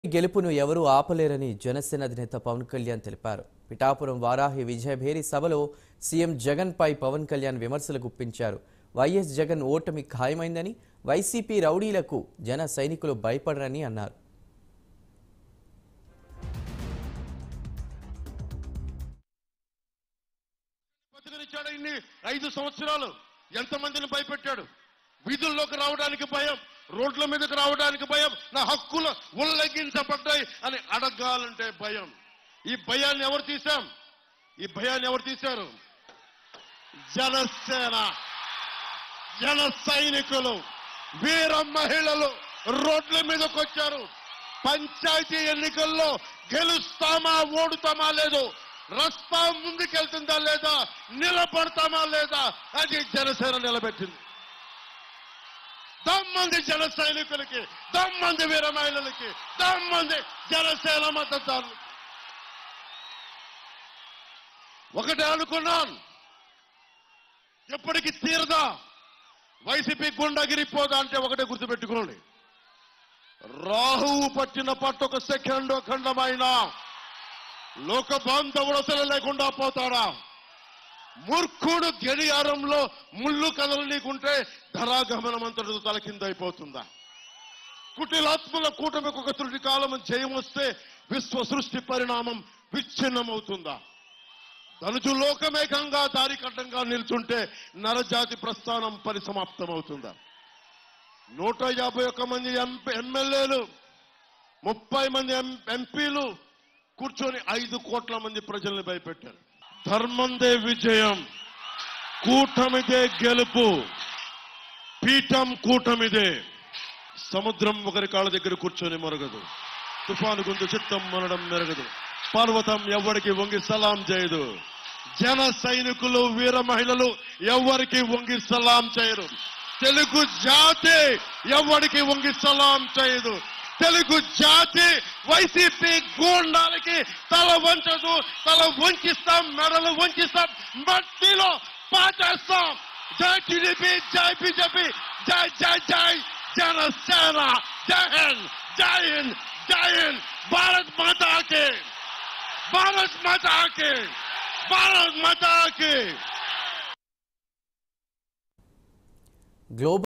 గెలుపును ఎవరూ ఆపలేరని జనసేన అధినేత పవన్ కళ్యాణ్ తెలిపారు పిఠాపురం వారాహి విజయభేరి సభలో సీఎం జగన్ పై పవన్ కళ్యాణ్ విమర్శలు గుప్పించారు వైఎస్ జగన్ ఓటమి ఖాయమైందని వైసీపీ రౌడీలకు జన సైనికులు భయపడరని అన్నారు బతికనిచ్చాడు ఇన్ని ఐదు సంవత్సరాలు ఎంతమందిని భయపెట్టాడు వీధుల్లోకి రావడానికి భయం రోడ్ల మీదకి రావడానికి భయం నా హక్కులు ఉల్లంఘించబడ్డాయి అని అడగాలంటే భయం ఈ భయాన్ని ఎవరు తీశాం ఈ భయాన్ని ఎవరు తీశారు జనసేన జన సైనికులు వీర మహిళలు రోడ్ల మీదకి వచ్చారు పంచాయతీ ఎన్నికల్లో గెలుస్తామా ఓడుతామా లేదు రస్తా ముందుకెళ్తుందా లేదా నిలబడతామా లేదా అది జనసేన నిలబెట్టింది దమ్మంది జన సైనికులకి దమ్మంది వీర మహిళలకి దమ్మంది జనసేన మద్దతుదారులు ఒకటే అనుకున్నాను ఎప్పటికి తీరదా వైసీపీ గుండగిరిపోదా అంటే ఒకటే గుర్తుపెట్టుకోండి రాహువు పట్టిన పట్టు ఒక సెకండ్ ఖండమైన లోక బాంధవుడు అసలు లేకుండా పోతాడా మూర్ఖుడు గడియారంలో ముళ్ళు కథలు నీకుంటే ధరాగమనం అంతటితో తలకిందైపోతుందా కుటిలాత్మల కూటమికి ఒక త్రుటి కాలం జయం వస్తే విశ్వ సృష్టి పరిణామం విచ్ఛిన్నమవుతుందా ధనుజు లోకమేకంగా దారికట్టంగా నిల్చుంటే నరజాతి ప్రస్థానం పరిసమాప్తమవుతుందా నూట యాభై ఒక్క మంది ఎంపీ ఎమ్మెల్యేలు ముప్పై మంది ఎం- ఎంపీలు కూర్చొని ఐదు కోట్ల మంది ప్రజల్ని భయపెట్టారు ధర్మందే విజయం కూటమిదే గెలుపు పీఠం కూటమిదే సముద్రం ఒకరి కాళ్ళ దగ్గర కూర్చొని మరగదు తుఫాను గుందు చిత్తం మనడం మెరగదు పర్వతం ఎవరికి వంగి సలాం చేయదు జన సైనికులు వీర మహిళలు ఎవరికి వంగి సలాం చేయరు తెలుగు జాతి ఎవరికి వంగి సలాం చేయదు తెలుగు జాతి వైసీపీ గూండాలకి తల వంచదు తల వంచిస్తాం మెడలు వంచిస్తాం మట్టిలో పాచేస్తాం జై టీడీపీ జై బీజేపీ జై జై జై జనసేన జై హింద్ జై హింద్ జై హింద్ భారత్ మాతా కి భారత్ మాతా కి భారత్ మాతా కి గ్లోబల్